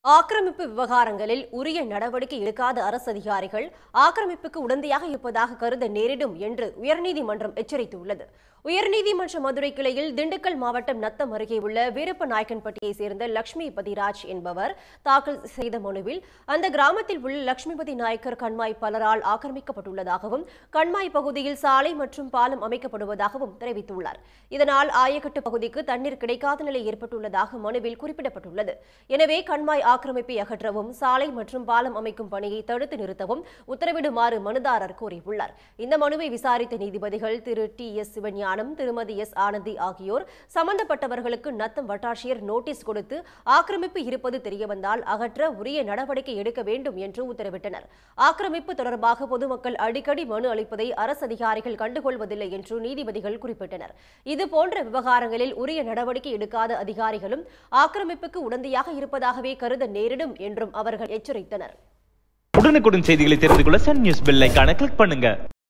ஆக்கிரமிப்பு விவகாரங்களில் உரிய நடவடிக்கை எடுக்காத அரசு அதிகாரிகள் ஆக்கிரமிப்புக்கு உடந்தையாக இருப்பதாக கருத நேரிடும் என்று உயர்நீதிமன்றம் எச்சரித்துள்ளது உயர்நீதிமன்ற மதுரை கிளையில் திண்டுக்கல் மாவட்டம் நத்தம் அருகே உள்ள வீரப்ப நாயக்கன்பட்டியை சேர்ந்த லட்சுமி பதிராஜ் என்பவர் தாக்கல் செய்த மனுவில் அந்த கிராமத்தில் உள்ள லட்சுமிபதி நாயக்கர் கண்மாய் பலரால் ஆக்கிரமிக்கப்பட்டுள்ளதாகவும் கண்மாய் பகுதியில் சாலை மற்றும் பாலம் அமைக்கப்படுவதாகவும் தெரிவித்துள்ளார் இதனால் ஆயக்கட்டு பகுதிக்கு தண்ணீர் கிடைக்காத நிலை ஏற்பட்டுள்ளதாக மனுவில் குறிப்பிடப்பட்டுள்ளது எனவே கண்மாய் ஆக்கிரமிப்பை அகற்றவும் சாலை மற்றும் பாலம் அமைக்கும் பணியை தடுத்து நிறுத்தவும் உத்தரவிடுமாறு மனுதாரர் கோரியுள்ளார் இந்த மனுவை விசாரித்த நீதிபதிகள் திரு டி எஸ் சிவஞானம் திருமதி எஸ் ஆனந்தி ஆகியோர் சம்பந்தப்பட்டவர்களுக்கு நத்தம் வட்டாட்சியர் நோட்டீஸ் கொடுத்து ஆக்கிரமிப்பு இருப்பது தெரியவந்தால் அகற்ற உரிய நடவடிக்கை எடுக்க வேண்டும் என்று உத்தரவிட்டனர் ஆக்கிரமிப்பு தொடர்பாக பொதுமக்கள் அடிக்கடி மனு அளிப்பதை அரசு அதிகாரிகள் கண்டுகொள்வதில்லை என்று நீதிபதிகள் குறிப்பிட்டனர் இதுபோன்ற விவகாரங்களில் உரிய நடவடிக்கை எடுக்காத அதிகாரிகளும் ஆக்கிரமிப்புக்கு உடந்தையாக இருப்பதாகவே கருத நேரிடும் என்றும் அவர்கள் எச்சரித்தனர் உடனுக்குடன் செய்திகளை தெரிந்து கொள்ள சன் நியூஸ் பெல் ஐகானை கிளிக் பண்ணுங்க